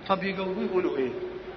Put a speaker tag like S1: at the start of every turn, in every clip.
S1: طب يجاوبوا يقولوا ايه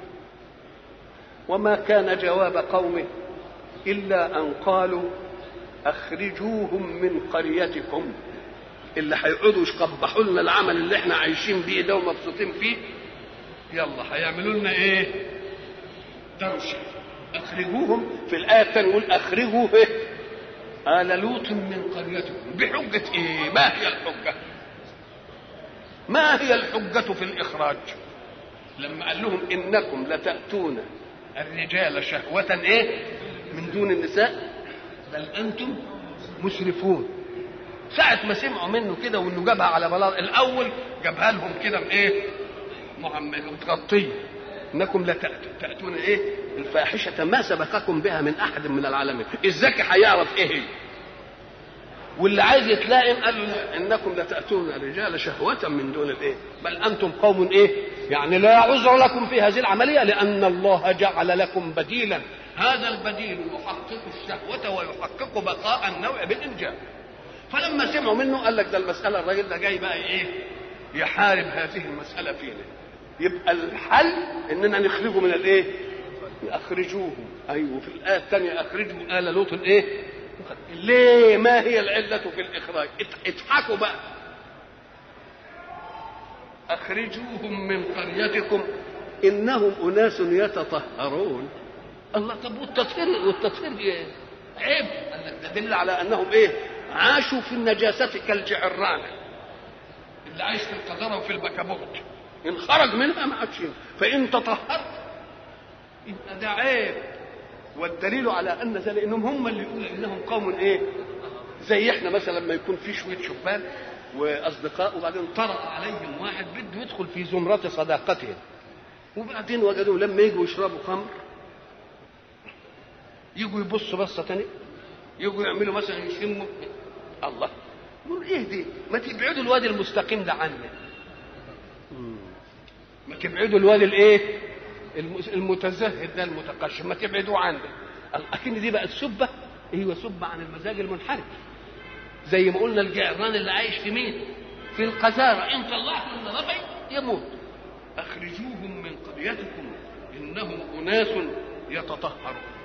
S1: وما كان جواب قومه الا ان قالوا اخرجوهم من قريتكم اللي هيقعدوا يقبحوا لنا العمل اللي احنا عايشين بيه ده ومبسوطين فيه يلا هيعملوا لنا ايه دوشه اخرجوهم في الايه الثانيه يقول اخرجوا ايه آل لوط من قريتكم بحجة إيه؟ ما هي الحجة؟ ما هي الحجة في الإخراج؟ لما قال لهم إنكم لتأتون الرجال شهوة إيه؟ من دون النساء بل أنتم مسرفون ساعة ما سمعوا منه كده وإنه جابها على بلاط الأول جابها لهم كده بإيه؟ متغطية إنكم لتأتون إيه؟ الفاحشة ما سبقكم بها من أحد من العالمين الذكي هيعرف إيه هي واللي عايز يتلائم قال له لا انكم لتاتون الرجال شهوه من دون الايه بل انتم قوم ايه يعني لا عذر لكم في هذه العمليه لان الله جعل لكم بديلا هذا البديل يحقق الشهوه ويحقق بقاء النوع بالانجاب فلما سمعوا منه قال لك ده المساله الراجل ده جاي بقى ايه يحارب هذه المساله فينا يبقى الحل اننا نخرجه من الايه اخرجوهم ايوه في الايه الثانيه اخرجوا ال لوط ايه ليه ما هي العلة في الإخراج اضحكوا بقى أخرجوهم من قريتكم إنهم أناس يتطهرون الله طب والتطهير والتطهير إيه؟ عيب تدل على أنهم إيه عاشوا في النجاسة كالجعرانة اللي عايش في القذرة وفي البكابوت إن خرج منها ما عادش فإن تطهرت يبقى ده عيب والدليل على ان ذلك انهم هم اللي يقولوا انهم قوم ايه زي احنا مثلا لما يكون في شويه شبان واصدقاء وبعدين طرأ عليهم واحد بده يدخل في زمرة صداقتهم وبعدين وجدوا لما يجوا يشربوا خمر يجوا يبصوا بصه تاني يجوا يعملوا مثلا يشموا الله يقول ايه دي ما تبعدوا الوادي المستقيم ده عني ما تبعدوا الوادي الايه المتزهد ده المتقشف ما تبعدوا عنه اكن دي بقت سبه ايوه سبه عن المزاج المنحرف زي ما قلنا الجعران اللي عايش في مين في القذاره ان طلعت من ربعي يموت اخرجوهم من قريتكم انهم اناس يتطهرون